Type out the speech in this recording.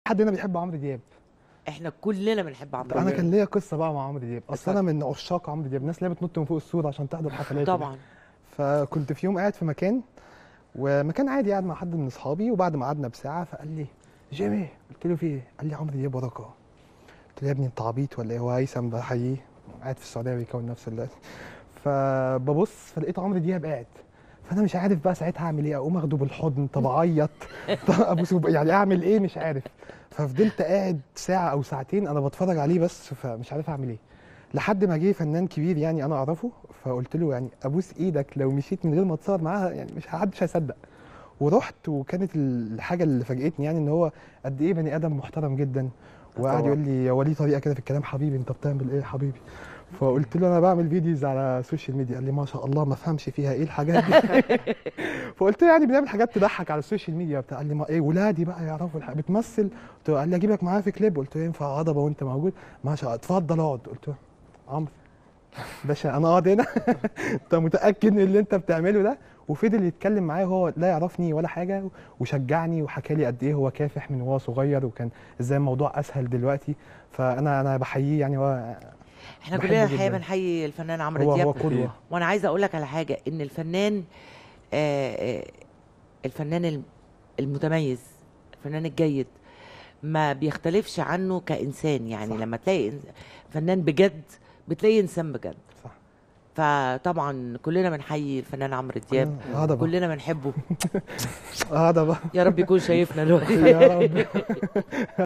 حد هنا بيحب عمرو دياب احنا كلنا بنحب عمرو انا دياب كان ليا قصه بقى مع عمرو دياب اصل اتفضل. انا من عشاق عمرو دياب الناس اللي هي بتنط من فوق السور عشان تحضر حفلاته طبعا فكنت في يوم قاعد في مكان ومكان عادي قاعد مع حد من اصحابي وبعد ما قعدنا بساعه فقال لي جيمي قلت له في ايه؟ قال لي عمرو دياب وراك اهو قلت له يا ابني انت عبيط ولا ايه هو هيثم بحييه قاعد في السعوديه بيكون نفسه دلوقتي فببص فلقيت عمرو دياب قاعد فانا مش عارف بقى ساعتها اعمل ايه اقوم اخده بالحضن طب اعيط طب ابوسه ب- يعني اعمل ايه مش عارف ففضلت قاعد ساعه او ساعتين انا بتفرج عليه بس فمش عارف اعمل ايه لحد ما جه فنان كبير يعني انا اعرفه فقلت له يعني ابوس ايدك لو مشيت من غير ما اتصور معاها يعني مش حدش هيصدق ورحت وكانت الحاجه اللي فاجئتني يعني ان هو قد ايه بني ادم محترم جدا وقعد طبعا. يقول لي هو ليه طريقه كده في الكلام حبيبي انت بتعمل ايه يا حبيبي فقلت له انا بعمل فيديوز على السوشيال ميديا قال لي ما شاء الله ما فهمش فيها ايه الحاجات دي فقلت له يعني بنعمل حاجات تضحك على السوشيال ميديا بتاع قال لي ما ايه ولادي بقى يعرفوا الحاجة. بتمثل قلت له قال لي اجيبك معايا في كليب قلت له ينفع هضبه وانت موجود ما شاء الله اتفضل اقعد قلت له عمرو باشا انا قاعد هنا انت متاكد من اللي انت بتعمله ده وفضل يتكلم معايا وهو لا يعرفني ولا حاجه وشجعني وحكى لي قد ايه هو كافح من وهو صغير وكان ازاي الموضوع اسهل دلوقتي فانا انا بحييه يعني هو احنا بحبه كلنا الحقيقه جداً. بنحيي الفنان عمرو هو دياب هو قدوه وانا عايزه اقول لك على حاجه ان الفنان آه، آه، الفنان الم- المتميز الفنان الجيد ما بيختلفش عنه كانسان يعني صح. لما تلاقي إنس- فنان بجد بتلاقي انسان بجد صح فطبعا كلنا بنحيي الفنان عمرو دياب هضبه كلنا بنحبه هضبه يا رب يكون شايفنا دلوقتي يا رب